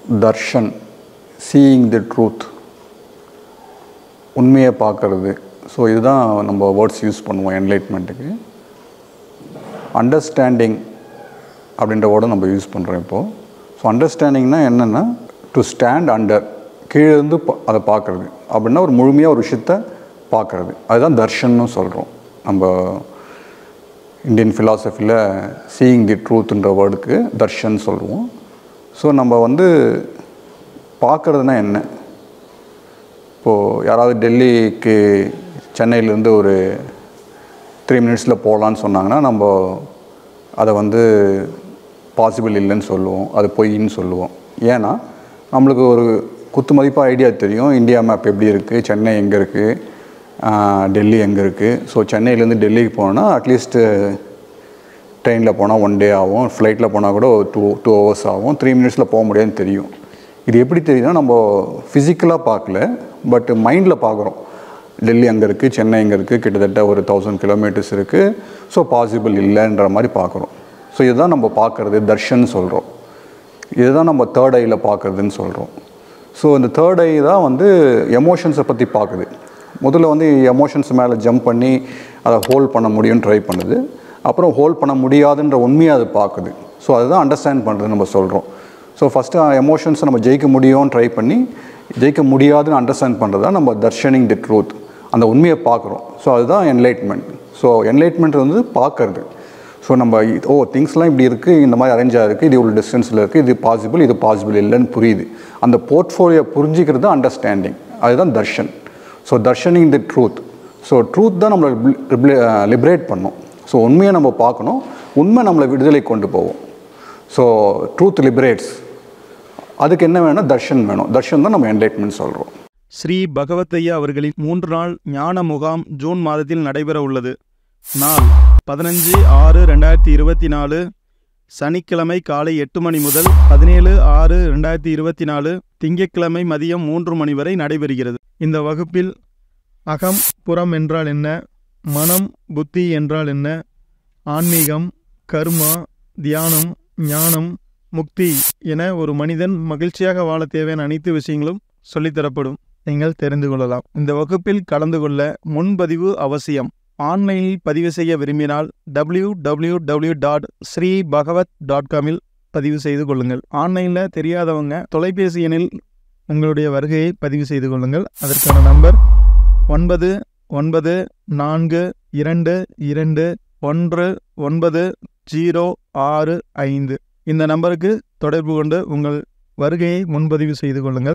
Darshan seeing தி truth உண்மையை பார்க்கறது so இதுதான் நம்ம வேர்ட்ஸ் யூஸ் பண்ணுவோம் என்லைட்மெண்ட்டுக்கு அண்டர்ஸ்டாண்டிங் அப்படின்ற வேர்டை நம்ம யூஸ் பண்ணுறோம் இப்போது ஸோ அண்டர்ஸ்டாண்டிங்னா என்னென்னா டு ஸ்டாண்ட் அண்டர் கீழே இருந்து பா- அதை பார்க்குறது அப்படின்னா ஒரு முழுமையாக ஒரு விஷயத்த பார்க்குறது அதுதான் தர்ஷன்னு சொல்கிறோம் நம்ம இந்தியன் ஃபிலாசபியில் சீயிங் தி ட்ரூத்ன்ற வேர்டுக்கு தர்ஷன் சொல்லுவோம் ஸோ நம்ம வந்து பார்க்குறதுனா என்ன இப்போது யாராவது டெல்லிக்கு சென்னையிலேருந்து ஒரு த்ரீ மினிட்ஸில் போகலான்னு சொன்னாங்கன்னா நம்ம அதை வந்து பாசிபிள் இல்லைன்னு சொல்லுவோம் அது பொய்ன்னு சொல்லுவோம் ஏன்னா நம்மளுக்கு ஒரு குத்து மதிப்பாக ஐடியா தெரியும் இந்தியா மேப் எப்படி இருக்குது சென்னை எங்கே இருக்குது டெல்லி எங்கே இருக்குது ஸோ சென்னையிலேருந்து டெல்லிக்கு போனோன்னா அட்லீஸ்ட்டு ட்ரெயினில் போனால் ஒன் டே ஆகும் ஃப்ளைட்டில் போனால் கூட ஒரு டூ டூ ஹவர்ஸ் ஆகும் த்ரீ மினிட்ஸில் போக முடியாதுன்னு தெரியும் இது எப்படி தெரியுதுன்னா நம்ம ஃபிசிக்கலாக பார்க்கல பட் மைண்டில் பார்க்குறோம் டெல்லி அங்கே இருக்குது சென்னை எங்கே இருக்குது கிட்டத்தட்ட ஒரு தௌசண்ட் கிலோமீட்டர்ஸ் இருக்குது ஸோ பாசிபிள் இல்லைன்ற மாதிரி பார்க்குறோம் ஸோ இதுதான் நம்ம பார்க்குறது தர்ஷன் சொல்கிறோம் இதுதான் நம்ம தேர்ட் ஐயில் பார்க்குறதுன்னு சொல்கிறோம் ஸோ இந்த தேர்ட் ஐ தான் வந்து எமோஷன்ஸை பற்றி பார்க்குது முதல்ல வந்து எமோஷன்ஸ் மேலே ஜம்ப் பண்ணி அதை ஹோல்ட் பண்ண முடியும்னு ட்ரை பண்ணுது அப்புறம் ஹோல்ட் பண்ண முடியாதுன்ற உண்மையை அது பார்க்குது ஸோ அதுதான் அண்டர்ஸ்டாண்ட் பண்ணுறது நம்ம சொல்கிறோம் ஸோ ஃபஸ்ட்டு எமோஷன்ஸை நம்ம ஜெயிக்க முடியும்னு ட்ரை பண்ணி ஜெயிக்க முடியாதுன்னு அண்டர்ஸ்டாண்ட் பண்ணுறது தான் நம்ம தர்ஷனிங் தி ட்ரூத் அந்த உண்மையை பார்க்குறோம் ஸோ அதுதான் என்லைட்மெண்ட் ஸோ என்லைட்மெண்ட் வந்து பார்க்கறது ஸோ நம்ம இ- ஓ திங்ஸ்லாம் இப்படி இருக்குது இந்த மாதிரி அரேஞ்ச் ஆகிருக்கு இது இவ்வளோ டிஸ்டன்ஸில் இருக்குது இது பாசிபிள் இது பாசிபிள் இல்லைன்னு புரியுது அந்த போர்ட்ஃபோலியோ புரிஞ்சிக்கிறது அண்டர்ஸ்டாண்டிங் அதுதான் தர்ஷன் ஸோ தர்ஷனிங் தி ட்ரூத் ஸோ ட்ரூத் தான் நம்மளை லிபரேட் பண்ணும் ஸோ உண்மையை நம்ம பார்க்கணும் உண்மை நம்மளை விடுதலை கொண்டு போவோம் ஸோ ட்ரூத் லிபரேட்ஸ் அதுக்கு என்ன வேணும்னா தர்ஷன் வேணும் தர்ஷன் தான் நம்ம என்லைட்மெண்ட் சொல்கிறோம் ஸ்ரீ பகவத்தையா அவர்களின் மூன்று நாள் ஞான முகாம் ஜூன் மாதத்தில் நடைபெற உள்ளது நாள் பதினஞ்சு ஆறு ரெண்டாயிரத்தி இருபத்தி நாலு சனிக்கிழமை காலை எட்டு மணி முதல் பதினேழு ஆறு ரெண்டாயிரத்தி இருபத்தி நாலு திங்கட்கிழமை மதியம் மூன்று மணி வரை நடைபெறுகிறது இந்த வகுப்பில் அகம் புறம் என்றால் என்ன மனம் புத்தி என்றால் என்ன ஆன்மீகம் கர்மா தியானம் ஞானம் முக்தி என ஒரு மனிதன் மகிழ்ச்சியாக வாழ தேவையான அனைத்து விஷயங்களும் சொல்லித்தரப்படும் நீங்கள் தெரிந்து கொள்ளலாம் இந்த வகுப்பில் கலந்து கொள்ள முன்பதிவு அவசியம் ஆன்லைனில் பதிவு செய்ய விரும்பினால் W W W dot Sri Bhagavat dot காமில் பதிவு செய்து கொள்ளுங்கள் ஆன்லைனில் தெரியாதவங்க தொலைபேசி எண்ணில் உங்களுடைய வருகையை பதிவு செய்து கொள்ளுங்கள் அதற்கான நம்பர் ஒன்பது ஒன்பது நான்கு இரண்டு இரண்டு ஒன்று ஒன்பது ஜீரோ ஆறு ஐந்து இந்த நம்பருக்கு தொடர்பு கொண்டு உங்கள் வருகையை முன்பதிவு செய்து கொள்ளுங்கள்